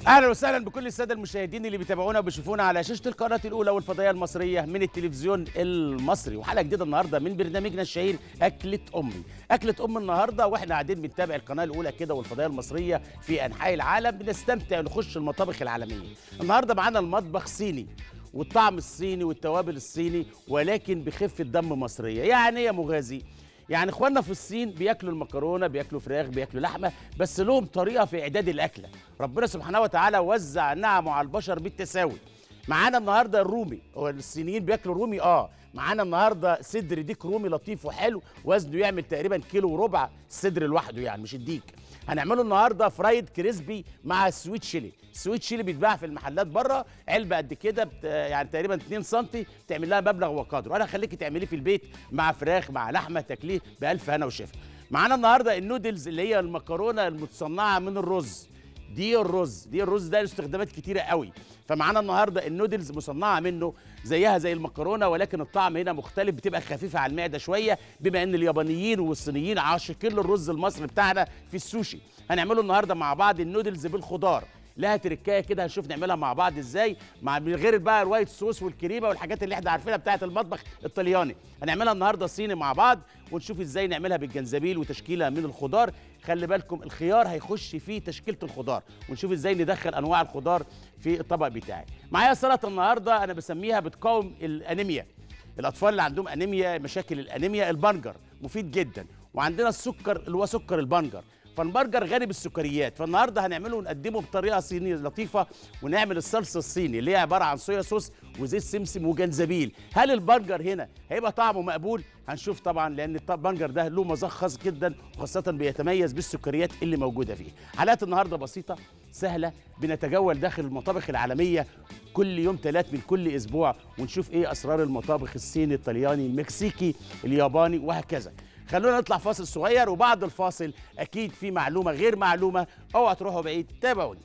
اهلا وسهلا بكل الساده المشاهدين اللي بيتابعونا وبيشوفونا على شاشه القناه الاولى والفضائيه المصريه من التلفزيون المصري وحلقه جديده النهارده من برنامجنا الشهير اكله امي اكله ام النهارده واحنا قاعدين بنتابع القناه الاولى كده والفضائيه المصريه في انحاء العالم بنستمتع نخش المطابخ العالميه النهارده معانا المطبخ صيني والطعم الصيني والتوابل الصيني ولكن بخفه دم مصريه يعني ايه يا مغازي يعني اخواننا في الصين بياكلوا المكرونه بياكلوا فراخ بياكلوا لحمه بس لهم طريقه في اعداد الاكله ربنا سبحانه وتعالى وزع نعمه على البشر بالتساوي معانا النهارده الرومي هو الصينيين بياكلوا رومي اه معانا النهارده صدر ديك رومي لطيف وحلو وزنه يعمل تقريبا كيلو وربع الصدر لوحده يعني مش الديك هنعمله النهارده فرايد كريسبي مع سويت شيلي سويت شيلي بيتباع في المحلات بره علبه قد كده بت... يعني تقريبا 2 سم تعمل لها مبلغ وقدره انا هخليكي تعمليه في البيت مع فراخ مع لحمه تاكليه بالف هنا وشفا معانا النهارده النودلز اللي هي المكرونه المتصنعه من الرز دي الرز دي الرز ده له استخدامات كتيره قوي فمعانا النهارده النودلز مصنعه منه زيها زي المكرونه ولكن الطعم هنا مختلف بتبقى خفيفه على المعده شويه بما ان اليابانيين والصينيين عاشقين للرز المصري بتاعنا في السوشي هنعمله النهارده مع بعض النودلز بالخضار لها تركايه كده هنشوف نعملها مع بعض ازاي مع من غير بقى الوايت صوص والكريمه والحاجات اللي احنا عارفينها بتاعه المطبخ الطلياني هنعملها النهارده صيني مع بعض ونشوف ازاي نعملها بالجنزبيل وتشكيله من الخضار خلي بالكم الخيار هيخش في تشكيله الخضار ونشوف ازاي ندخل انواع الخضار في الطبق بتاعي معايا سلطه النهارده انا بسميها بتقاوم الانيميا الاطفال اللي عندهم انيميا مشاكل الانيميا البنجر مفيد جدا وعندنا السكر اللي هو سكر البنجر فالبرجر غني بالسكريات فالنهارده هنعمله ونقدمه بطريقه صينيه لطيفه ونعمل الصلصه الصيني اللي هي عباره عن صويا صوص وزيت سمسم وجنزبيل هل البرجر هنا هيبقى طعمه مقبول هنشوف طبعا لان البرجر ده له مذاق خاص جدا وخاصه بيتميز بالسكريات اللي موجوده فيه حلقات النهارده بسيطه سهله بنتجول داخل المطابخ العالميه كل يوم ثلاث من كل اسبوع ونشوف ايه اسرار المطابخ الصيني الطلياني المكسيكي الياباني وهكذا خلونا نطلع فاصل صغير وبعد الفاصل اكيد في معلومه غير معلومه اوعى تروحوا بعيد تابعوني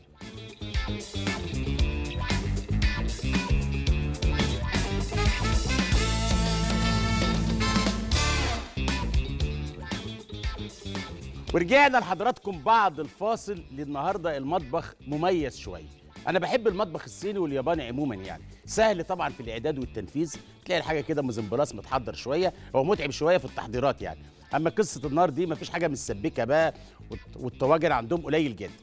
ورجعنا لحضراتكم بعد الفاصل للنهارده المطبخ مميز شويه انا بحب المطبخ الصيني والياباني عموما يعني سهل طبعا في الاعداد والتنفيذ تلاقي الحاجه كده مزمبلاس متحضر شويه هو متعب شويه في التحضيرات يعني اما قصه النار دي مفيش حاجه مسبكه بقى والطواجن عندهم قليل جدا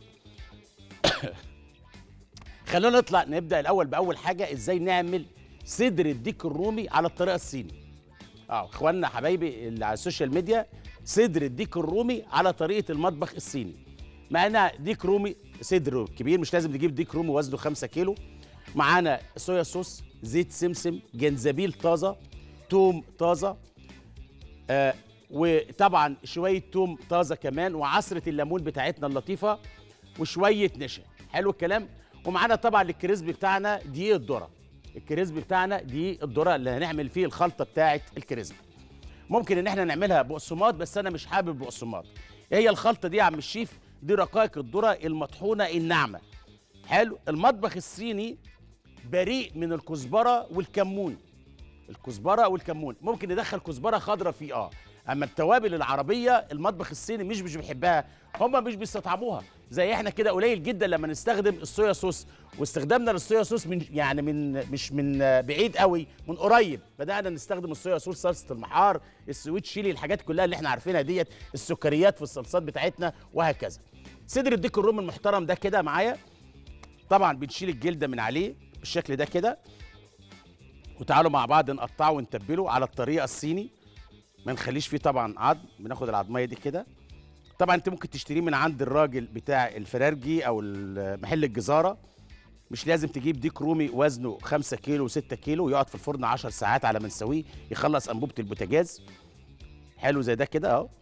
خلونا نطلع نبدا الاول باول حاجه ازاي نعمل صدر الديك الرومي على الطريقه الصيني اه اخواننا حبايبي اللي على السوشيال ميديا صدر الديك الرومي على طريقه المطبخ الصيني معانا ديك رومي صدر كبير مش لازم نجيب ديك رومي وزنه 5 كيلو معانا صويا صوص زيت سمسم جنزبيل طازه توم طازه آه وطبعا شويه توم طازه كمان وعصره الليمون بتاعتنا اللطيفه وشويه نشا حلو الكلام ومعانا طبعا الكريسبي بتاعنا دقيق الذره الكريسبي بتاعنا دقيق الذره اللي هنعمل فيه الخلطه بتاعه الكريسبي ممكن ان احنا نعملها بقسماط بس انا مش حابب بقسماط ايه هي الخلطه دي يا عم الشيف دي رقائق الذره المطحونه الناعمه حلو المطبخ الصيني بريء من الكزبره والكمون الكزبره والكمون ممكن ندخل كزبره خضراء فيه اه اما التوابل العربيه المطبخ الصيني مش مش بيحبها هم مش بيستطعموها زي احنا كده قليل جدا لما نستخدم الصويا صوص واستخدامنا للصويا صوص من يعني من مش من بعيد قوي من قريب بدانا نستخدم الصويا صوص صلصه المحار السويت شيلي الحاجات كلها اللي احنا عارفينها ديت السكريات في الصلصات بتاعتنا وهكذا صدر الديك الرومي المحترم ده كده معايا طبعا بنشيل الجلده من عليه بالشكل ده كده وتعالوا مع بعض نقطعه ونتبله على الطريقه الصيني ما نخليش فيه طبعا عظم بناخد العظميه دي كده طبعا انت ممكن تشتريه من عند الراجل بتاع الفرارجي او محل الجزاره مش لازم تجيب ديك رومي وزنه 5 كيلو و6 كيلو ويقعد في الفرن 10 ساعات على ما نسويه يخلص انبوبه البوتاجاز حلو زي ده كده اهو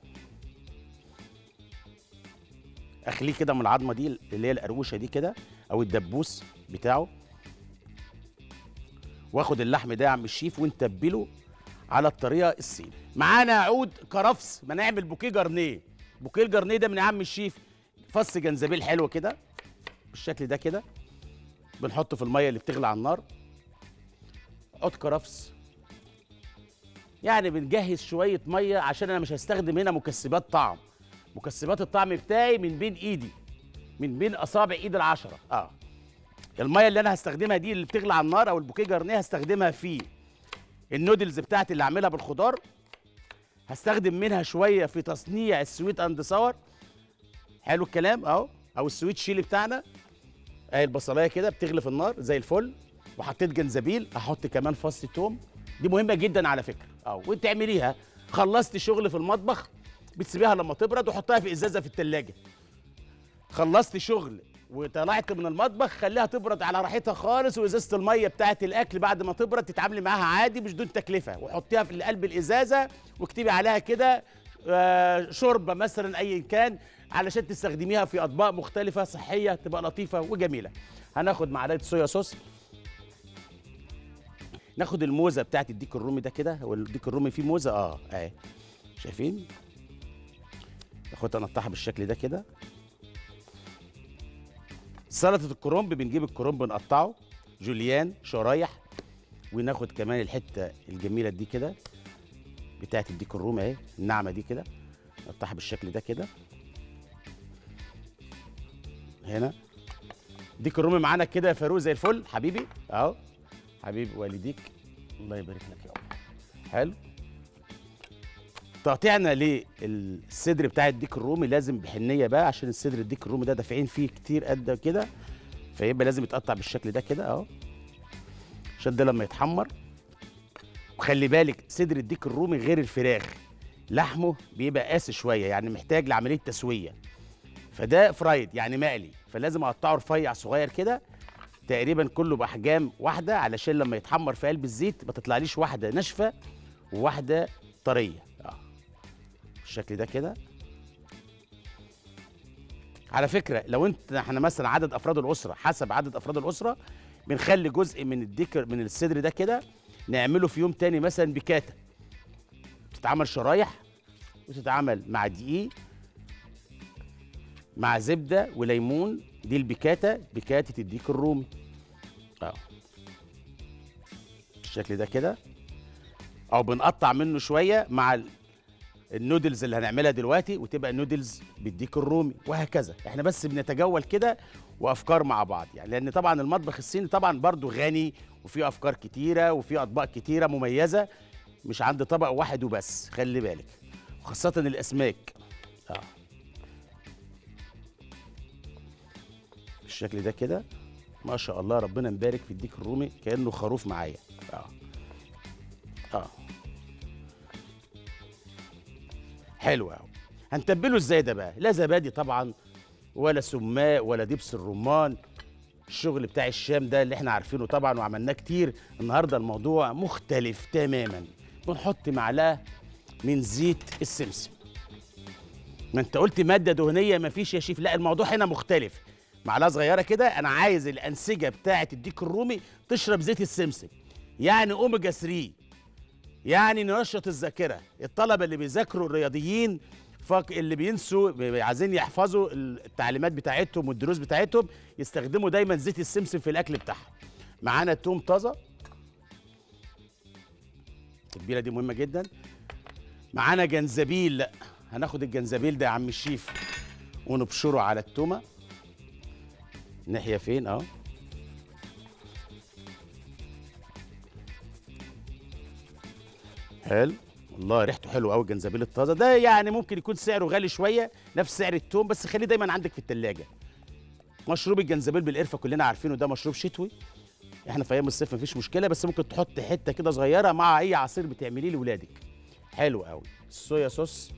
اخليه كده من العظمه دي اللي هي القروشه دي كده او الدبوس بتاعه واخد اللحم ده يا عم الشيف ونتبله على الطريقه الصيني معانا عود كرفس ما نعمل بوكيه جرنيه بوكيه الجرنيه ده من عم الشيف فص جنزبيل حلو كده بالشكل ده كده بنحطه في الميه اللي بتغلي على النار عود كرفس يعني بنجهز شويه ميه عشان انا مش هستخدم هنا مكسبات طعم مكسبات الطعم بتاعي من بين ايدي من بين اصابع ايد العشره اه الميه اللي انا هستخدمها دي اللي بتغلي على النار او البوكيه جرنيه هستخدمها في النودلز بتاعتي اللي هعملها بالخضار هستخدم منها شويه في تصنيع السويت اند ساور حلو الكلام اهو او السويت شيلي بتاعنا اهي البصلايه كده بتغلي في النار زي الفل وحطيت جنزبيل احط كمان فص توم دي مهمه جدا على فكره اه وانت اعمليها خلصت شغل في المطبخ بتسيبيها لما تبرد وحطها في ازازه في التلاجة خلصت شغل وطلعت من المطبخ خليها تبرد على راحتها خالص وازازه الميه بتاعه الاكل بعد ما تبرد تتعاملي معاها عادي مش دون تكلفه وحطيها في قلب الازازه واكتبي عليها كده آه، شوربه مثلا ايا كان علشان تستخدميها في اطباق مختلفه صحيه تبقى لطيفه وجميله هناخد معلقه صويا صوص ناخد الموزه بتاعت الديك الرومي ده كده هو الديك الرومي فيه موزه اه اهي شايفين ناخدها نقطعها بالشكل ده كده سلطه الكرنب بنجيب الكرنب نقطعه جوليان شرايح وناخد كمان الحته الجميله دي كده بتاعت الديك الرومي اهي الناعمه دي كده نقطعها بالشكل ده كده هنا ديك الرومي معانا كده يا فاروق زي الفل حبيبي اهو حبيبي والديك الله يبارك لك يا رب حلو تقطيعنا للصدر بتاع الديك الرومي لازم بحنيه بقى عشان الصدر الديك الرومي ده دافعين فيه كتير قد كده فيبقى لازم يتقطع بالشكل ده كده اهو عشان ده لما يتحمر وخلي بالك صدر الديك الرومي غير الفراخ لحمه بيبقى قاسي شويه يعني محتاج لعمليه تسويه فده فرايد يعني مقلي فلازم اقطعه رفيع صغير كده تقريبا كله باحجام واحده علشان لما يتحمر في قلب الزيت ما تطلعليش واحده ناشفه وواحده طريه اه بالشكل ده كده على فكره لو انت احنا مثلا عدد افراد الاسره حسب عدد افراد الاسره بنخلي جزء من الديكر من الصدر ده كده نعمله في يوم تاني مثلا بكاتا تتعمل شرايح وتتعمل مع دقيق مع زبده وليمون دي البيكاتا بيكاتا الديك الرومي اه بالشكل ده كده او بنقطع منه شويه مع ال- النودلز اللي هنعملها دلوقتي وتبقى نودلز بالديك الرومي وهكذا احنا بس بنتجول كده وافكار مع بعض يعني لان طبعا المطبخ الصيني طبعا برضو غني وفيه افكار كتيره وفيه اطباق كتيره مميزه مش عند طبق واحد وبس خلي بالك وخاصه الاسماك اه بالشكل ده كده ما شاء الله ربنا مبارك في الديك الرومي كانه خروف معايا اه اه حلو قوي هنتبله ازاي ده بقى لا زبادي طبعا ولا سماق ولا دبس الرمان الشغل بتاع الشام ده اللي احنا عارفينه طبعا وعملناه كتير النهارده الموضوع مختلف تماما بنحط معلقه من زيت السمسم ما انت قلت ماده دهنيه ما فيش يا شيف لا الموضوع هنا مختلف معلقه صغيره كده انا عايز الانسجه بتاعه الديك الرومي تشرب زيت السمسم يعني اوميجا 3 يعني ننشط الذاكره الطلبه اللي بيذاكروا الرياضيين فك اللي بينسوا بي- عايزين يحفظوا التعليمات بتاعتهم والدروس بتاعتهم يستخدموا دايما زيت السمسم في الاكل بتاعهم معانا توم طازه التتبيله دي مهمه جدا معانا جنزبيل هناخد الجنزبيل ده يا عم الشيف ونبشره على التومه ناحيه فين اهو حلو والله ريحته حلوه قوي الجنزبيل الطازه ده يعني ممكن يكون سعره غالي شويه نفس سعر التوم بس خليه دايما عندك في التلاجة مشروب الجنزبيل بالقرفه كلنا عارفينه ده مشروب شتوي احنا في ايام الصيف مفيش مشكله بس ممكن تحط حته كده صغيره مع اي عصير بتعمليه لاولادك حلو قوي الصويا صوص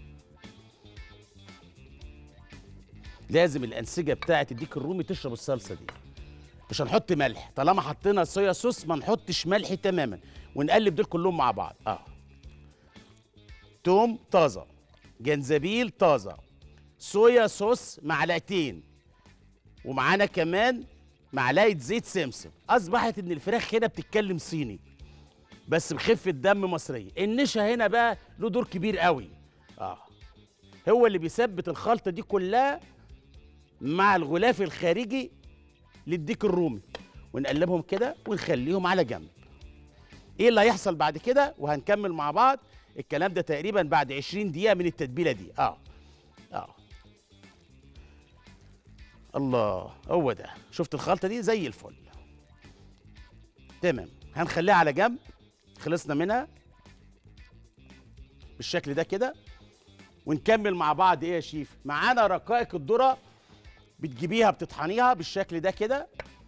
لازم الانسجه بتاعه الديك الرومي تشرب الصلصه دي مش هنحط ملح طالما حطينا صويا صوص ما نحطش ملح تماما ونقلب دول كلهم مع بعض اه توم طازه جنزبيل طازه صويا صوص معلقتين ومعانا كمان معلقه زيت سمسم اصبحت ان الفراخ هنا بتتكلم صيني بس بخفه دم مصريه النشا هنا بقى له دور كبير قوي اه هو اللي بيثبت الخلطه دي كلها مع الغلاف الخارجي للديك الرومي ونقلبهم كده ونخليهم على جنب ايه اللي هيحصل بعد كده وهنكمل مع بعض الكلام ده تقريبا بعد 20 دقيقه من التتبيله دي اه اه الله هو ده شفت الخلطه دي زي الفل تمام هنخليها على جنب خلصنا منها بالشكل ده كده ونكمل مع بعض ايه يا شيف معانا رقائق الذره بتجيبيها بتطحنيها بالشكل ده كده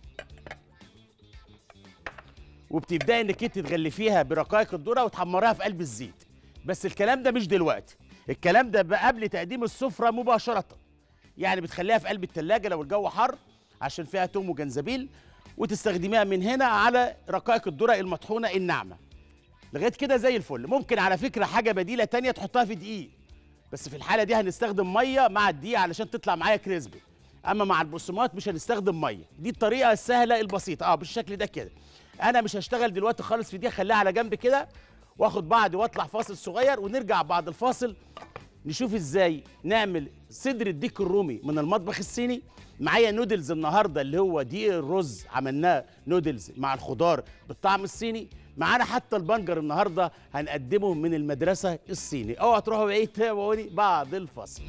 وبتبداي انك انت تغلفيها برقائق الذره وتحمريها في قلب الزيت بس الكلام ده مش دلوقتي الكلام ده بقى قبل تقديم السفره مباشره يعني بتخليها في قلب التلاجة لو الجو حر عشان فيها توم وجنزبيل وتستخدميها من هنا على رقائق الذره المطحونه الناعمه لغايه كده زي الفل ممكن على فكره حاجه بديله تانية تحطها في دقيق بس في الحاله دي هنستخدم ميه مع الدقيق علشان تطلع معايا كريسبي اما مع البقسماط مش هنستخدم ميه دي الطريقه السهله البسيطه اه بالشكل ده كده انا مش هشتغل دلوقتي خالص في دي خليها على جنب كده واخد بعضي واطلع فاصل صغير ونرجع بعد الفاصل نشوف ازاي نعمل صدر الديك الرومي من المطبخ الصيني معايا نودلز النهارده اللي هو دقيق الرز عملناه نودلز مع الخضار بالطعم الصيني معانا حتى البنجر النهارده هنقدمه من المدرسه الصيني اوعوا تروحوا بعيد تابعوني بعد الفاصل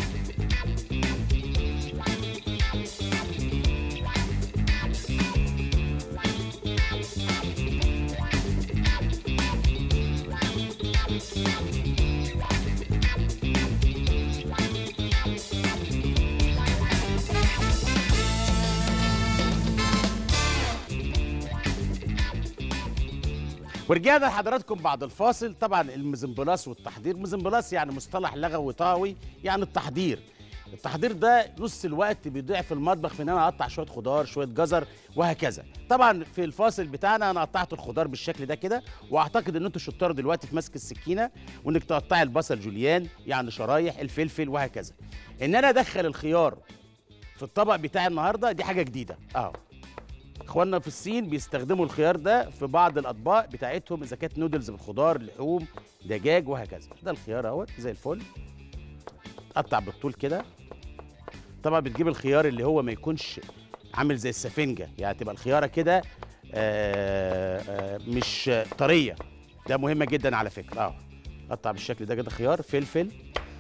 ورجعنا لحضراتكم بعد الفاصل طبعا المزمبلاس والتحضير مزمبلاس يعني مصطلح لغوي طاوي يعني التحضير التحضير ده نص الوقت بيضيع في المطبخ في ان انا اقطع شويه خضار شويه جزر وهكذا طبعا في الفاصل بتاعنا انا قطعت الخضار بالشكل ده كده واعتقد ان انتوا شطار دلوقتي في مسك السكينه وانك تقطعي البصل جوليان يعني شرايح الفلفل وهكذا ان انا ادخل الخيار في الطبق بتاعي النهارده دي حاجه جديده اهو اخواننا في الصين بيستخدموا الخيار ده في بعض الاطباق بتاعتهم اذا كانت نودلز بالخضار لحوم دجاج وهكذا ده الخيار اهوت زي الفل تقطع بالطول كده طبعا بتجيب الخيار اللي هو ما يكونش عامل زي السفنجه يعني تبقى الخياره كده آه، آه، مش طريه ده مهمه جدا على فكره اه قطع بالشكل ده كده خيار فلفل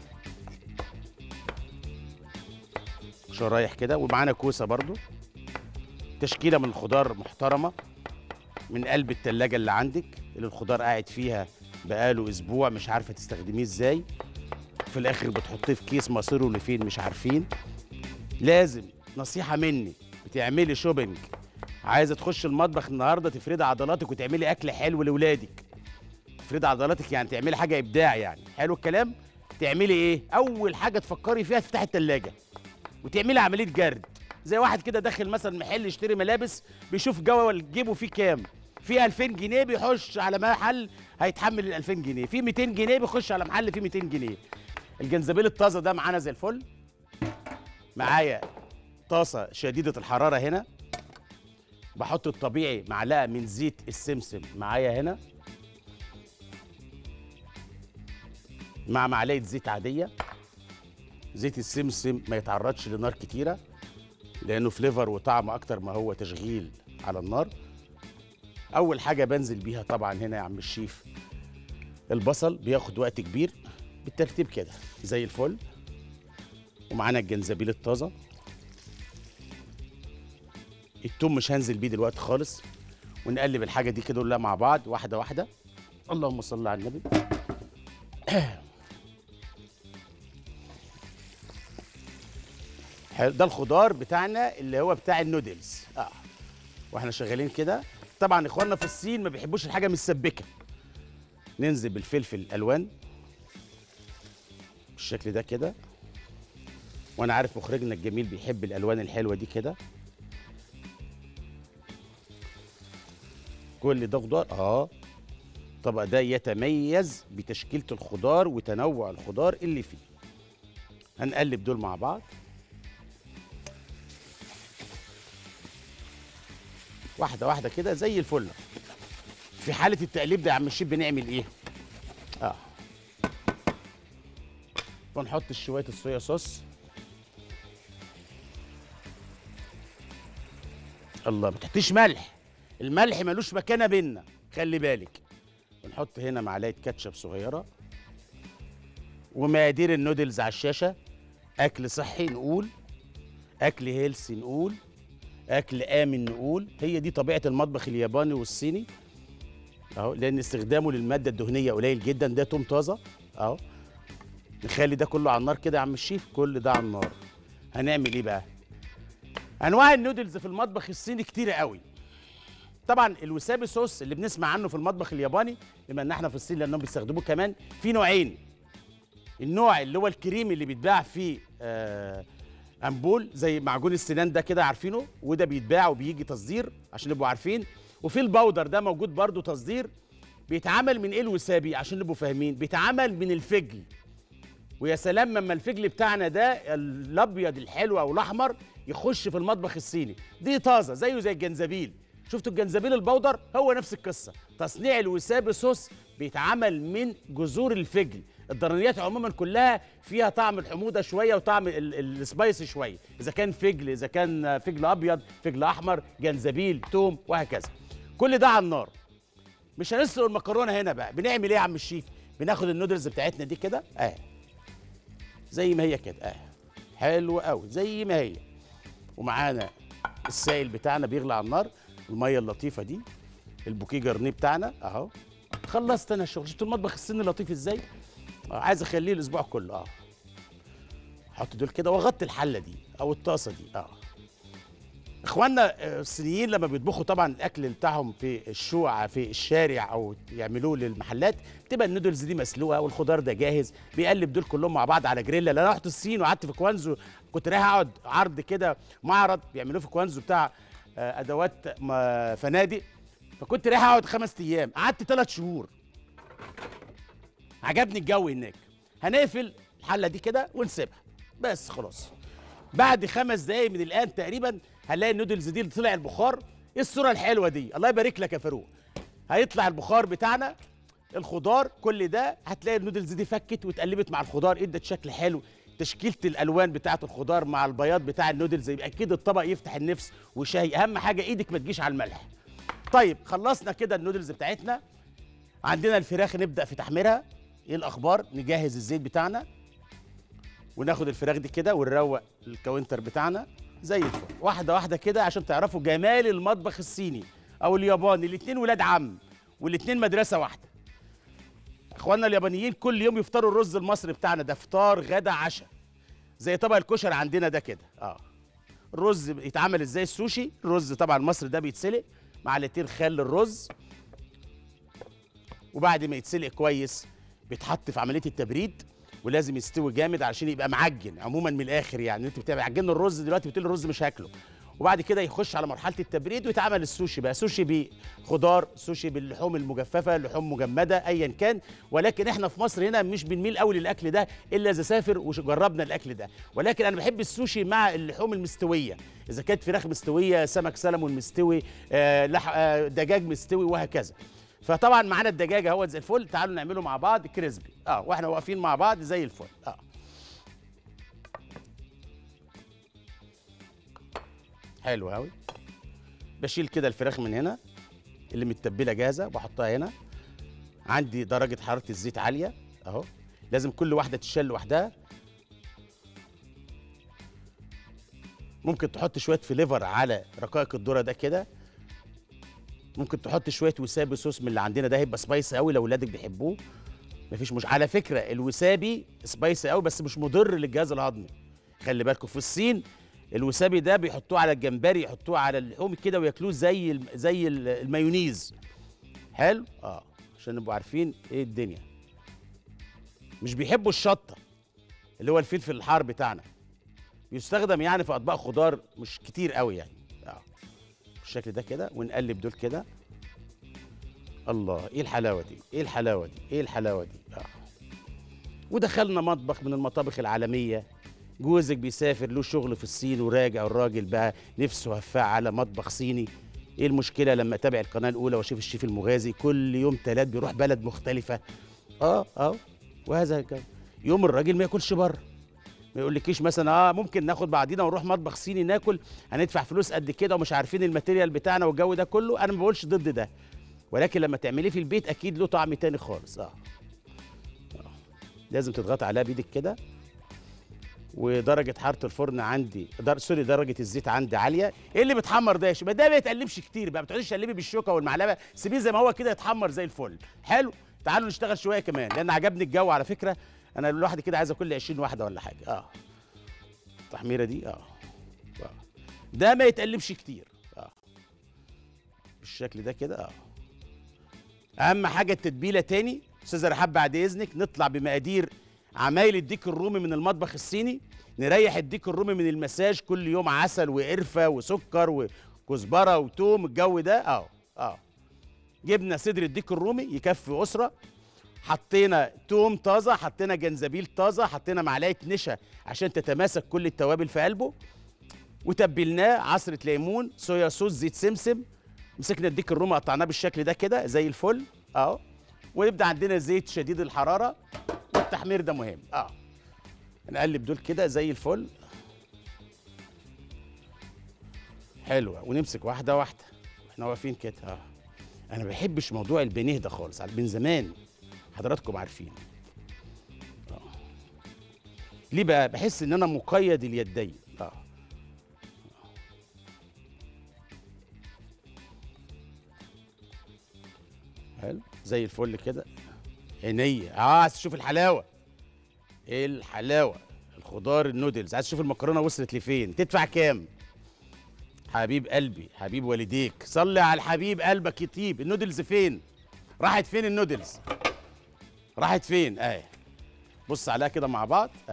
شرايح كده ومعانا كوسه برضو تشكيله من الخضار محترمه من قلب التلاجة اللي عندك اللي الخضار قاعد فيها بقاله اسبوع مش عارفه تستخدميه ازاي في الاخر بتحطيه في كيس مصيره لفين مش عارفين لازم نصيحه مني بتعملي شوبينج عايزه تخش المطبخ النهارده تفردي عضلاتك وتعملي اكل حلو لاولادك تفردي عضلاتك يعني تعملي حاجه ابداع يعني حلو الكلام تعملي ايه اول حاجه تفكري فيها تفتحي التلاجة وتعملي عمليه جرد زي واحد كده داخل مثلا محل يشتري ملابس بيشوف جوه جيبه فيه كام في 2000 جنيه بيخش على محل هيتحمل ال 2000 جنيه في 200 جنيه بيخش على محل فيه 200 جنيه الجنزبيل الطازه ده معانا زي الفل معايا طاسه شديده الحراره هنا بحط الطبيعي معلقه من زيت السمسم معايا هنا مع معلقه زيت عاديه زيت السمسم ما يتعرضش لنار كتيره لانه فليفر وطعم اكتر ما هو تشغيل على النار اول حاجه بنزل بيها طبعا هنا يا عم الشيف البصل بياخد وقت كبير بالترتيب كده زي الفل ومعانا الجنزبيل الطازه التوم مش هنزل بيه دلوقتي خالص ونقلب الحاجه دي كده كلها مع بعض واحده واحده اللهم صل على النبي حلو ده الخضار بتاعنا اللي هو بتاع النودلز اه واحنا شغالين كده طبعا اخواننا في الصين ما بيحبوش الحاجه متسبكه ننزل بالفلفل الالوان بالشكل ده كده وانا عارف مخرجنا الجميل بيحب الالوان الحلوه دي كده كل ده خضار اه الطبق ده يتميز بتشكيله الخضار وتنوع الخضار اللي فيه هنقلب دول مع بعض واحده واحده كده زي الفل في حاله التقليب ده يا عم الشيف بنعمل ايه اه ونحط شويه الصويا صوص الله ما تحطيش ملح الملح ملوش مكانه بينا خلي بالك ونحط هنا معلقه كاتشب صغيره ومقادير النودلز على الشاشه اكل صحي نقول اكل هيلسي نقول اكل امن نقول هي دي طبيعه المطبخ الياباني والصيني اهو لان استخدامه للماده الدهنيه قليل جدا ده توم طازه اهو نخلي ده كله على النار كده يا عم الشيف كل ده على النار هنعمل ايه بقى انواع النودلز في المطبخ الصيني كتيره قوي طبعا الوسابي صوص اللي بنسمع عنه في المطبخ الياباني بما ان احنا في الصين لانهم بيستخدموه كمان في نوعين النوع اللي هو الكريم اللي بيتباع في آه امبول زي معجون السنان ده كده عارفينه وده بيتباع وبيجي تصدير عشان نبقوا عارفين وفي الباودر ده موجود برضو تصدير بيتعمل من ايه الوسابي عشان نبقوا فاهمين بيتعمل من الفجل ويا سلام لما الفجل بتاعنا ده الابيض الحلو او الاحمر يخش في المطبخ الصيني دي طازه زيه زي الجنزبيل شفتوا الجنزبيل البودر هو نفس القصه تصنيع الوسابي صوص بيتعمل من جذور الفجل الضرنيات عموما كلها فيها طعم الحموضه شويه وطعم ال- ال- السبايسي شويه اذا كان فجل اذا كان فجل ابيض فجل احمر جنزبيل توم وهكذا كل ده على النار مش هنسلق المكرونه هنا بقى بنعمل ايه يا عم الشيف بناخد النودلز بتاعتنا دي كده اه زي ما هي كده اه حلو قوي زي ما هي ومعانا السائل بتاعنا بيغلي على النار الميه اللطيفه دي البوكيه جرنيه بتاعنا اهو خلصت انا الشغل شفت المطبخ الصيني لطيف ازاي آه عايز اخليه الاسبوع كله اه احط دول كده واغطي الحله دي او الطاسه دي اه اخواننا آه، الصينيين لما بيطبخوا طبعا الاكل بتاعهم في الشوع في الشارع او يعملوه للمحلات بتبقى النودلز دي مسلوقه والخضار ده جاهز بيقلب دول كلهم مع بعض على جريلا لأن انا رحت الصين وقعدت في كوانزو كنت رايح اقعد عرض كده معرض بيعملوه في كوانزو بتاع آه، ادوات م- فنادق فكنت رايح اقعد خمس ايام قعدت ثلاث شهور عجبني الجو هناك هنقفل الحله دي كده ونسيبها بس خلاص بعد خمس دقايق من الان تقريبا هنلاقي النودلز دي اللي طلع البخار ايه الصوره الحلوه دي الله يبارك لك يا فاروق هيطلع البخار بتاعنا الخضار كل ده هتلاقي النودلز دي فكت واتقلبت مع الخضار ادت شكل حلو تشكيله الالوان بتاعه الخضار مع البياض بتاع النودلز يبقى اكيد الطبق يفتح النفس وشهي اهم حاجه ايدك ما تجيش على الملح طيب خلصنا كده النودلز بتاعتنا عندنا الفراخ نبدا في تحميرها ايه الاخبار نجهز الزيت بتاعنا وناخد الفراخ دي كده ونروق الكاونتر بتاعنا زي الفل واحده واحده كده عشان تعرفوا جمال المطبخ الصيني او الياباني الاتنين ولاد عم والاتنين مدرسه واحده اخواننا اليابانيين كل يوم يفطروا الرز المصري بتاعنا ده فطار غدا عشاء زي طبق الكشري عندنا ده كده اه الرز يتعمل ازاي السوشي الرز طبعا المصري ده بيتسلق معلقتين خل الرز وبعد ما يتسلق كويس بيتحط في عمليه التبريد ولازم يستوي جامد علشان يبقى معجن عموما من الاخر يعني انت بتبقى عجن الرز دلوقتي بتقول الرز مش هاكله وبعد كده يخش على مرحله التبريد ويتعمل السوشي بقى سوشي بخضار سوشي باللحوم المجففه لحوم مجمده ايا كان ولكن احنا في مصر هنا مش بنميل قوي للاكل ده الا اذا سافر وجربنا الاكل ده ولكن انا بحب السوشي مع اللحوم المستويه اذا كانت فراخ مستويه سمك سلمون مستوي آه لح... آه دجاج مستوي وهكذا فطبعا معانا الدجاج اهوت زي الفل تعالوا نعمله مع بعض كريسبي اه واحنا واقفين مع بعض زي الفل اه حلو قوي بشيل كده الفراخ من هنا اللي متبله جاهزه بحطها هنا عندي درجه حراره الزيت عاليه اهو لازم كل واحده تشال لوحدها ممكن تحط شويه فليفر على رقائق الذره ده كده ممكن تحط شويه وسابي صوص من اللي عندنا ده هيبقى سبايسي قوي لو ولادك بيحبوه مفيش مش على فكره الوسابي سبايسي قوي بس مش مضر للجهاز الهضمي خلي بالكم في الصين الوسابي ده بيحطوه على الجمبري يحطوه على اللحوم كده وياكلوه زي الم- زي ال- المايونيز حلو اه عشان نبقوا عارفين ايه الدنيا مش بيحبوا الشطه اللي هو الفلفل الحار بتاعنا بيستخدم يعني في اطباق خضار مش كتير قوي يعني اه بالشكل ده كده ونقلب دول كده الله ايه الحلاوه دي ايه الحلاوه دي ايه الحلاوه دي اه ودخلنا مطبخ من المطابخ العالميه جوزك بيسافر له شغل في الصين وراجع الراجل بقى نفسه هفاه على مطبخ صيني ايه المشكله لما اتابع القناه الاولى واشوف الشيف المغازي كل يوم تلات بيروح بلد مختلفه اه اه وهذا كان يوم الراجل ما ياكلش بره ما يقولكيش مثلا اه ممكن ناخد بعضينا ونروح مطبخ صيني ناكل هندفع فلوس قد كده ومش عارفين الماتيريال بتاعنا والجو ده كله انا ما بقولش ضد ده ولكن لما تعمليه في البيت اكيد له طعم تاني خالص اه, آه. لازم تضغط عليها بايدك كده ودرجه حراره الفرن عندي در... سوري درجه الزيت عندي عاليه ايه اللي بتحمر ده يا شباب ده ما يتقلبش كتير بقى ما تقعديش تقلبي بالشوكه والمعلقه سيبيه زي ما هو كده يتحمر زي الفل حلو تعالوا نشتغل شويه كمان لان عجبني الجو على فكره انا لوحدي كده عايز اكل 20 واحده ولا حاجه اه التحميره دي اه, آه. ده ما يتقلبش كتير اه بالشكل ده كده اه اهم حاجه التتبيله تاني استاذه رحاب بعد اذنك نطلع بمقادير عمايل الديك الرومي من المطبخ الصيني نريح الديك الرومي من المساج كل يوم عسل وقرفه وسكر وكزبره وتوم الجو ده اه اه جبنا صدر الديك الرومي يكفي اسره حطينا توم طازه حطينا جنزبيل طازه حطينا معلقه نشا عشان تتماسك كل التوابل في قلبه وتبلناه عصره ليمون صويا صوص زيت سمسم مسكنا الديك الرومي قطعناه بالشكل ده كده زي الفل اهو ونبدا عندنا زيت شديد الحراره والتحمير ده مهم اه نقلب دول كده زي الفل حلوه ونمسك واحده واحده احنا واقفين كده اه انا ما بحبش موضوع البنيه ده خالص من زمان حضراتكم عارفين اه ليه بقى بحس ان انا مقيد اليدين اه حلو زي الفل كده عينيا اه عايز تشوف الحلاوه ايه الحلاوه الخضار النودلز عايز تشوف المكرونه وصلت لفين تدفع كام حبيب قلبي حبيب والديك صلي على الحبيب قلبك يطيب النودلز فين راحت فين النودلز راحت فين اهي بص عليها كده مع بعض اهي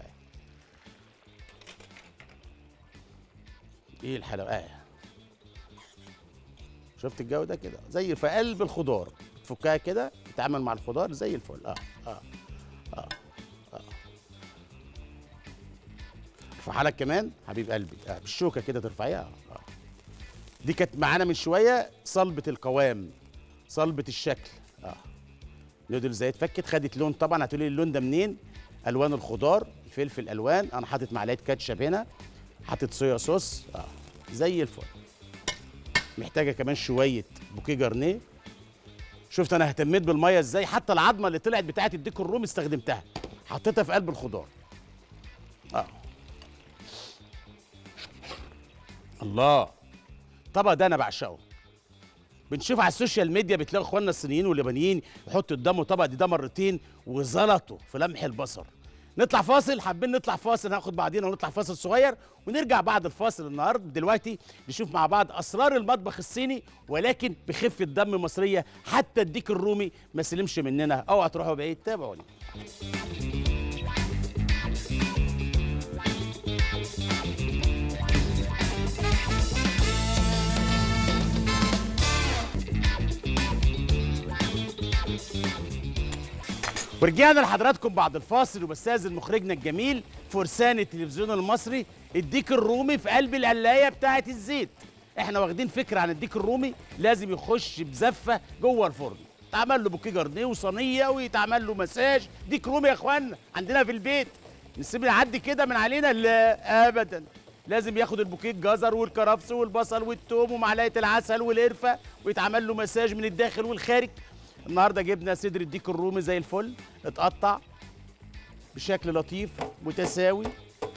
ايه الحلاوه اهي شفت الجو ده كده زي في قلب الخضار تفكها كده تتعامل مع الخضار زي الفل اه اه اه اه ارفعها لك كمان حبيب قلبي آه بالشوكه كده ترفعيها آه. آه. دي كانت معانا من شويه صلبه القوام صلبه الشكل اه نودلز زي اتفكت خدت لون طبعا هتقولي لي اللون ده منين الوان الخضار الفلفل الوان انا حاطط معلقه كاتشب هنا حاطط صويا صوص اه زي الفل محتاجه كمان شويه بوكيه جرنيه شفت انا اهتميت بالميه ازاي حتى العظمه اللي طلعت بتاعه الديك الرومي استخدمتها حطيتها في قلب الخضار اه الله الطبق ده انا بعشقه بنشوف على السوشيال ميديا بتلاقي اخواننا الصينيين واليابانيين يحطوا قدامه طبق دي ده مرتين وزلطوا في لمح البصر نطلع فاصل حابين نطلع فاصل هناخد بعدين ونطلع فاصل صغير ونرجع بعد الفاصل النهارده دلوقتي نشوف مع بعض اسرار المطبخ الصيني ولكن بخفه دم مصريه حتى الديك الرومي ما سلمش مننا اوعى تروحوا بعيد تابعوني ورجعنا لحضراتكم بعد الفاصل وبستاذن مخرجنا الجميل فرسان التلفزيون المصري الديك الرومي في قلب القلايه بتاعه الزيت احنا واخدين فكره عن الديك الرومي لازم يخش بزفه جوه الفرن يتعمل له بوكيه جرنيه وصينيه ويتعمل له مساج ديك رومي يا اخوانا عندنا في البيت نسيب يعدي كده من علينا لا ابدا لازم ياخد البوكيه الجزر والكرفس والبصل والثوم ومعلقه العسل والقرفه ويتعمل له مساج من الداخل والخارج النهارده جبنا صدر الديك الرومي زي الفل اتقطع بشكل لطيف متساوي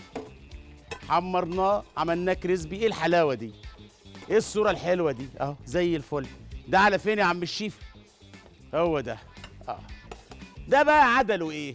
حمرناه عملناه كريسبي ايه الحلاوه دي ايه الصوره الحلوه دي اهو زي الفل ده على فين يا عم الشيف هو ده اه ده بقى عدله ايه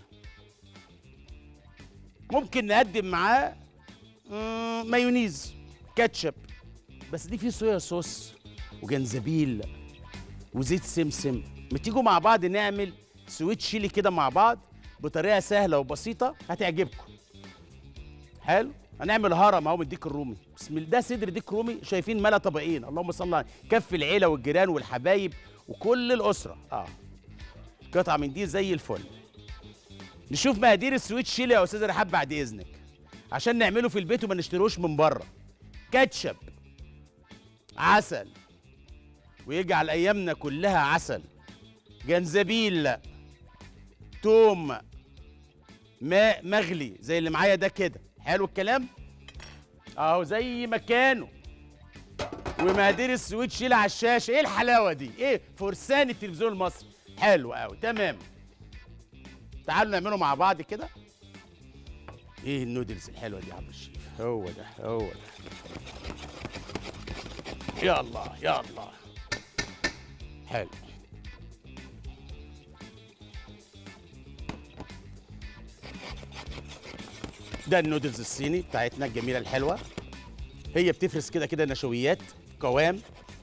ممكن نقدم معاه مم، مايونيز كاتشب بس دي فيه صويا صوص وجنزبيل وزيت سمسم ما تيجوا مع بعض نعمل سويت شيلي كده مع بعض بطريقه سهله وبسيطه هتعجبكم حلو هنعمل هرم اهو من الديك الرومي بسم الله ده صدر ديك رومي شايفين ملا طبقين اللهم صل على كف العيله والجيران والحبايب وكل الاسره اه قطعه من دي زي الفل نشوف مقادير السويت شيلي يا استاذه رحاب بعد اذنك عشان نعمله في البيت وما نشتروش من بره كاتشب عسل ويجعل ايامنا كلها عسل جنزبيل توم ماء مغلي زي اللي معايا ده كده حلو الكلام اهو زي ما كانوا ومقادير السويت شيل على الشاشه ايه الحلاوه دي ايه فرسان التلفزيون المصري حلو قوي تمام تعالوا نعمله مع بعض كده ايه النودلز الحلوه دي يا عم الشيف هو ده هو ده يا الله يا الله حلو ده النودلز الصيني بتاعتنا الجميله الحلوه هي بتفرز كده كده نشويات قوام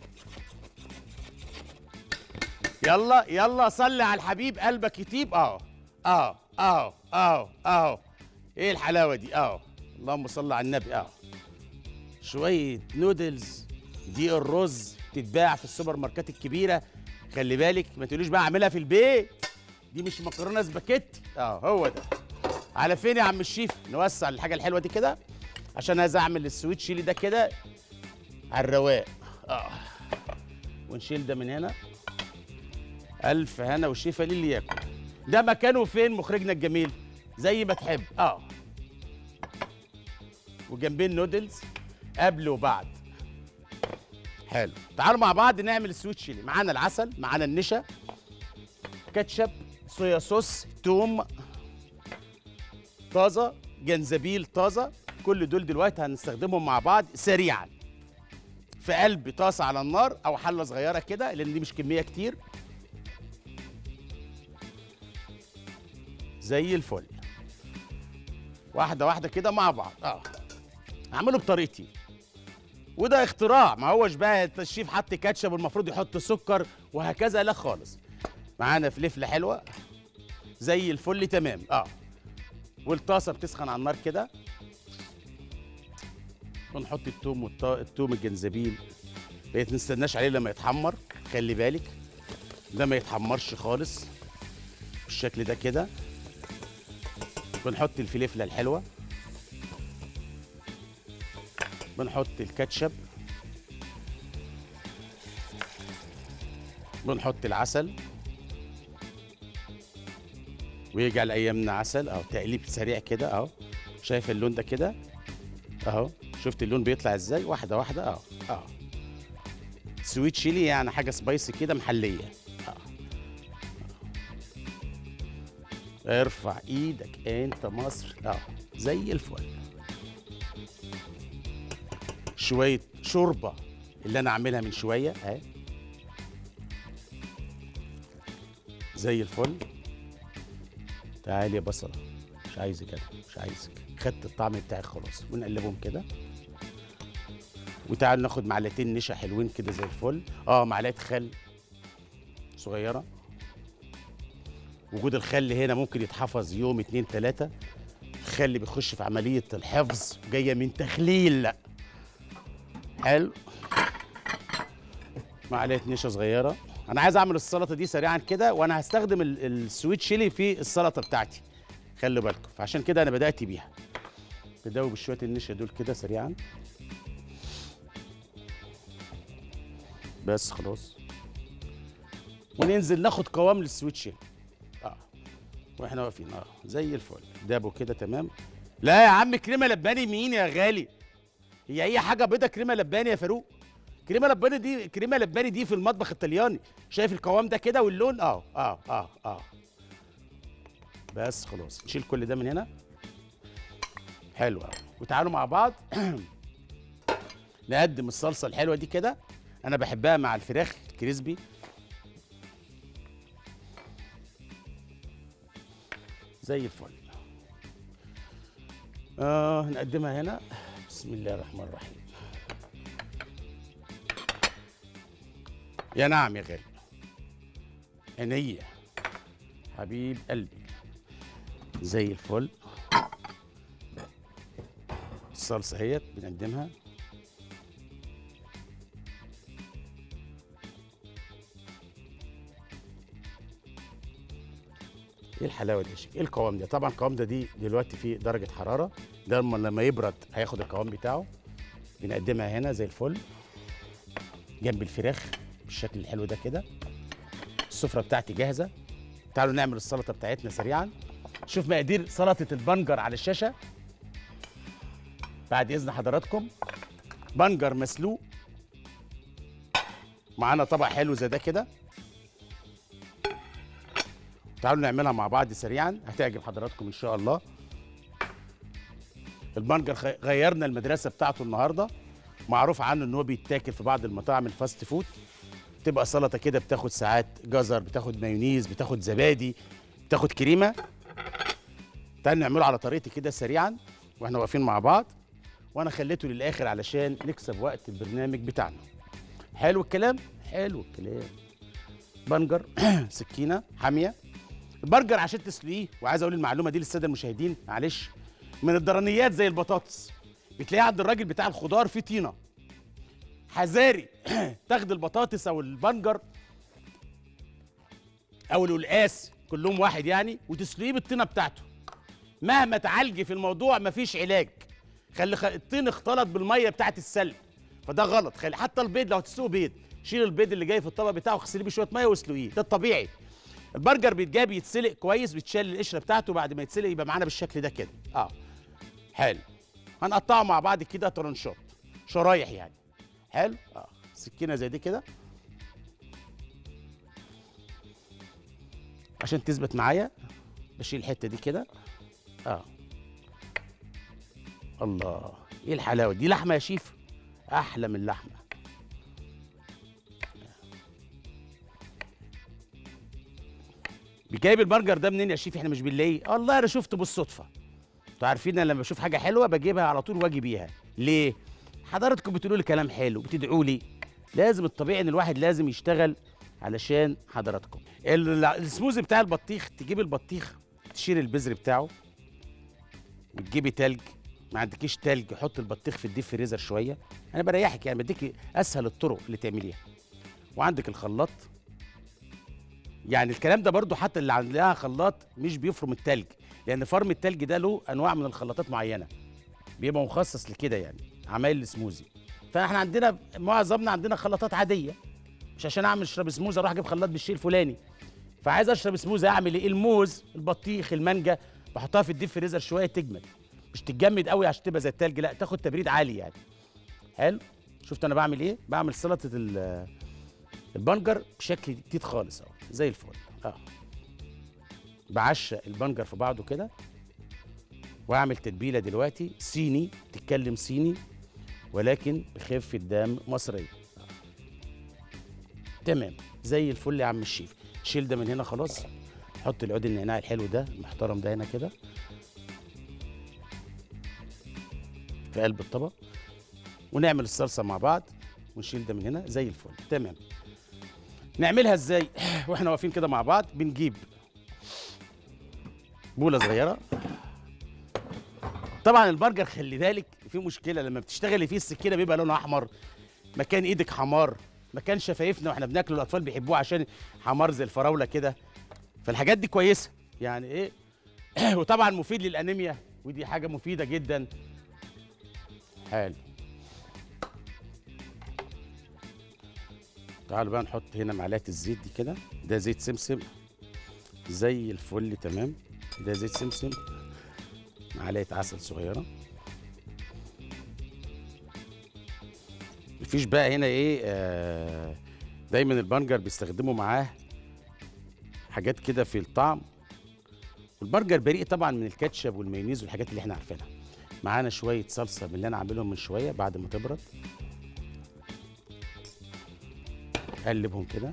يلا يلا صلي على الحبيب قلبك يطيب اه اه اه اه اه ايه الحلاوه دي اه اللهم صل على النبي اه شويه نودلز دي الرز تتباع في السوبر ماركات الكبيره خلي بالك ما تقولوش بقى اعملها في البيت دي مش مكرونه سباكيتي اه هو ده على فين يا عم الشيف نوسع الحاجه الحلوه دي كده عشان عايز اعمل السويت شيلي ده كده على الرواق اه ونشيل ده من هنا الف هنا وشفا للي ياكل ده مكانه فين مخرجنا الجميل زي ما تحب اه وجنبين نودلز قبل وبعد حلو تعالوا مع بعض نعمل السويت شيلي معانا العسل معانا النشا كاتشب صويا صوص توم طازه جنزبيل طازه كل دول دلوقتي هنستخدمهم مع بعض سريعا في قلب طاسه على النار او حله صغيره كده لان دي مش كميه كتير زي الفل واحده واحده كده مع بعض اه هعمله بطريقتي وده اختراع ما هوش بقى الشيف حط كاتشب والمفروض يحط سكر وهكذا لا خالص معانا فلفله حلوه زي الفل تمام اه والطاسه بتسخن على النار كده ونحط التوم والط... التوم الجنزبيل ما نستناش عليه لما يتحمر خلي بالك ده ما يتحمرش خالص بالشكل ده كده بنحط الفلفله الحلوه بنحط الكاتشب بنحط العسل ويجعل ايامنا عسل اهو تقليب سريع كده اهو شايف اللون ده كده اهو شفت اللون بيطلع ازاي واحده واحده اهو اهو سويت شيلي يعني حاجه سبايسي كده محليه اهو ارفع ايدك انت مصر اهو زي الفل شويه شوربه اللي انا عاملها من شويه اهي زي الفل تعالي يا بصله مش عايزك انا مش عايزك خدت الطعم بتاعك خلاص ونقلبهم كده وتعال ناخد معلقتين نشا حلوين كده زي الفل اه معلقه خل صغيره وجود الخل هنا ممكن يتحفظ يوم اتنين تلاته الخل بيخش في عمليه الحفظ جايه من تخليل حلو معلقه نشا صغيره انا عايز اعمل السلطه دي سريعا كده وانا هستخدم ال- السويت شيلي في السلطه بتاعتي خلوا بالكم فعشان كده انا بدات بيها بدوب شويه النشا دول كده سريعا بس خلاص وننزل ناخد قوام للسويت شيلي اه واحنا واقفين اه زي الفل دابوا كده تمام لا يا عم كريمه لباني مين يا غالي هي اي حاجه بيضه كريمه لباني يا فاروق كريمه لباني دي كريمه لباني دي في المطبخ الطلياني شايف القوام ده كده واللون اه اه اه اه بس خلاص نشيل كل ده من هنا حلو قوي وتعالوا مع بعض نقدم الصلصه الحلوه دي كده انا بحبها مع الفراخ الكريسبي زي الفل اه نقدمها هنا بسم الله الرحمن الرحيم يا نعم يا غالي عينيا حبيب قلبي زي الفل الصلصه اهيت بنقدمها ايه الحلاوه دي يا شيخ؟ ايه القوام ده طبعا القوام ده دي دلوقتي في درجه حراره ده لما لما يبرد هياخد القوام بتاعه بنقدمها هنا زي الفل جنب الفراخ بالشكل الحلو ده كده السفره بتاعتي جاهزه تعالوا نعمل السلطه بتاعتنا سريعا شوف مقادير سلطه البنجر على الشاشه بعد اذن حضراتكم بنجر مسلوق معانا طبق حلو زي ده كده تعالوا نعملها مع بعض سريعا هتعجب حضراتكم ان شاء الله البرجر خ- غيرنا المدرسه بتاعته النهارده معروف عنه ان هو بيتاكل في بعض المطاعم الفاست فود تبقى سلطه كده بتاخد ساعات جزر بتاخد مايونيز بتاخد زبادي بتاخد كريمه تعال نعمله على طريقتي كده سريعا واحنا واقفين مع بعض وانا خليته للاخر علشان نكسب وقت البرنامج بتاعنا حلو الكلام حلو الكلام بنجر سكينه حاميه البرجر عشان تسلقيه وعايز اقول المعلومه دي للساده المشاهدين معلش من الضرنيات زي البطاطس بتلاقيه عند الراجل بتاع الخضار في طينه حذاري تاخد البطاطس او البنجر او القلقاس كلهم واحد يعني وتسلقيه بالطينه بتاعته مهما تعالجي في الموضوع مفيش علاج خلي خ... الطين اختلط بالميه بتاعت السلق فده غلط خلي حتى البيض لو هتسلقه بيض شيل البيض اللي جاي في الطبق بتاعه واغسليه بشويه ميه واسلقيه ده الطبيعي البرجر بيتجاب يتسلق كويس بيتشال القشره بتاعته بعد ما يتسلق يبقى معانا بالشكل ده كده اه حلو هنقطعه مع بعض كده طرنشات شرايح يعني حلو اه سكينه زي دي كده عشان تثبت معايا بشيل الحته دي كده اه الله ايه الحلاوه دي لحمه يا شيف احلى من اللحمه جايب البرجر ده منين يا شيف احنا مش بنلاقيه والله انا شفته بالصدفه انتوا عارفين انا لما بشوف حاجه حلوه بجيبها على طول واجي بيها ليه حضراتكم بتقولوا لي كلام حلو بتدعوا لي لازم الطبيعي ان الواحد لازم يشتغل علشان حضراتكم ال- السموزي بتاع البطيخ تجيب البطيخ تشيل البذر بتاعه وتجيبي تلج ما عندكيش تلج حط البطيخ في الديب فريزر شويه انا بريحك يعني بديكي اسهل الطرق اللي تعمليها وعندك الخلاط يعني الكلام ده برضو حتى اللي عندها خلاط مش بيفرم التلج لان فرم التلج ده له انواع من الخلاطات معينه بيبقى مخصص لكده يعني عمايل السموزي فاحنا عندنا معظمنا عندنا خلاطات عاديه مش عشان اعمل اشرب سموزي اروح اجيب خلاط بالشيء الفلاني فعايز اشرب سموزي اعمل ايه الموز البطيخ المانجا بحطها في الديب فريزر شويه تجمد مش تتجمد قوي عشان تبقى زي التلج لا تاخد تبريد عالي يعني حلو شفت انا بعمل ايه بعمل سلطه ال- البنجر بشكل جديد خالص اهو زي الفل اه بعشق البنجر في بعضه كده واعمل تتبيله دلوقتي صيني تتكلم صيني ولكن بخفه دم مصريه آه. تمام زي الفل يا عم الشيف شيل ده من هنا خلاص حط العود النعناع الحلو ده المحترم ده هنا كده في قلب الطبق ونعمل الصلصه مع بعض ونشيل ده من هنا زي الفل تمام نعملها ازاي واحنا واقفين كده مع بعض بنجيب بوله صغيره طبعا البرجر خلي بالك في مشكله لما بتشتغلي فيه السكينه بيبقى لونها احمر مكان ايدك حمار مكان شفايفنا واحنا بناكله الاطفال بيحبوه عشان حمار زي الفراوله كده فالحاجات دي كويسه يعني ايه وطبعا مفيد للانيميا ودي حاجه مفيده جدا حلو تعالوا بقى نحط هنا معلقه الزيت دي كده ده زيت سمسم زي الفل تمام ده زيت سمسم معلقه عسل صغيره مفيش بقى هنا ايه آه دايما البرجر بيستخدموا معاه حاجات كده في الطعم والبرجر بريء طبعا من الكاتشب والمايونيز والحاجات اللي احنا عارفينها معانا شويه صلصه من اللي انا عاملهم من شويه بعد ما تبرد قلبهم كده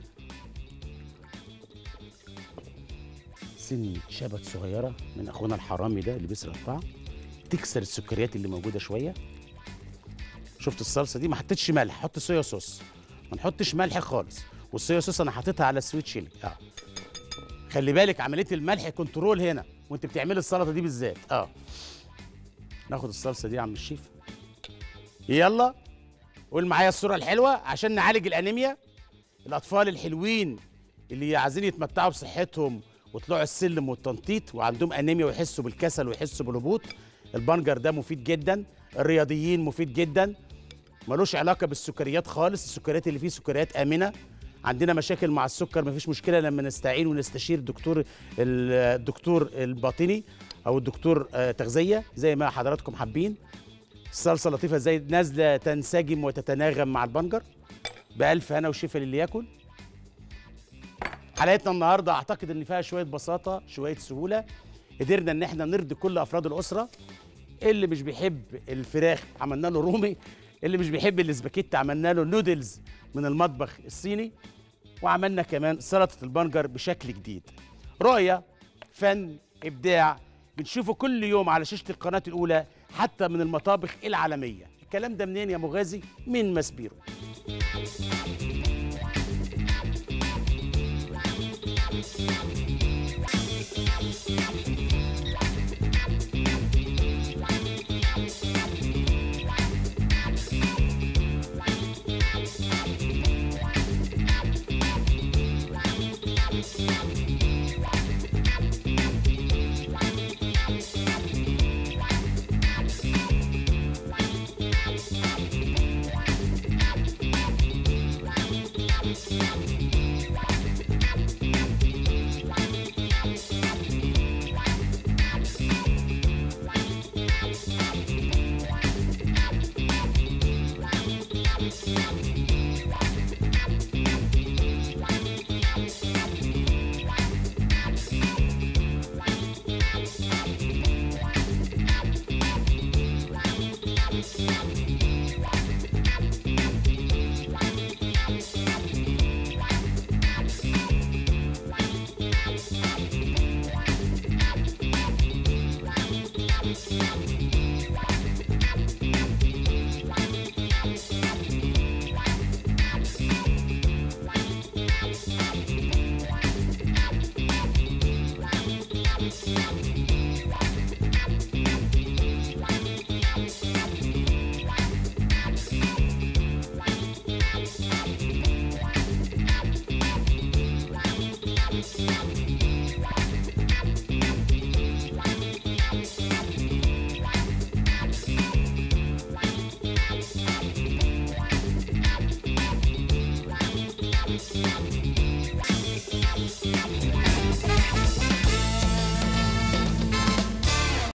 سن شبت صغيره من اخونا الحرامي ده اللي بيسرق الطعم تكسر السكريات اللي موجوده شويه شفت الصلصه دي ما حطيتش ملح حط صويا صوص ما نحطش ملح خالص والصويا صوص انا حاططها على السويت شيلي اه خلي بالك عمليه الملح كنترول هنا وانت بتعملي السلطه دي بالذات اه ناخد الصلصه دي يا عم الشيف يلا قول معايا الصوره الحلوه عشان نعالج الانيميا الاطفال الحلوين اللي عايزين يتمتعوا بصحتهم وطلعوا السلم والتنطيط وعندهم انيميا ويحسوا بالكسل ويحسوا بالهبوط البنجر ده مفيد جدا الرياضيين مفيد جدا ملوش علاقه بالسكريات خالص السكريات اللي فيه سكريات امنه عندنا مشاكل مع السكر مفيش مشكله لما نستعين ونستشير دكتور الدكتور الباطني او الدكتور آه، تغذيه زي ما حضراتكم حابين الصلصه لطيفه زي نازله تنسجم وتتناغم مع البنجر بألف هنا وشفا للي ياكل حلقتنا النهارده اعتقد ان فيها شويه بساطه شويه سهوله قدرنا ان احنا نرضي كل افراد الاسره اللي مش بيحب الفراخ عملنا له رومي اللي مش بيحب الاسباجيتي عملنا له نودلز من المطبخ الصيني وعملنا كمان سلطه البنجر بشكل جديد رؤيه فن ابداع بنشوفه كل يوم على شاشه القناه الاولى حتى من المطابخ العالميه الكلام ده منين يا مغازي من ماسبيرو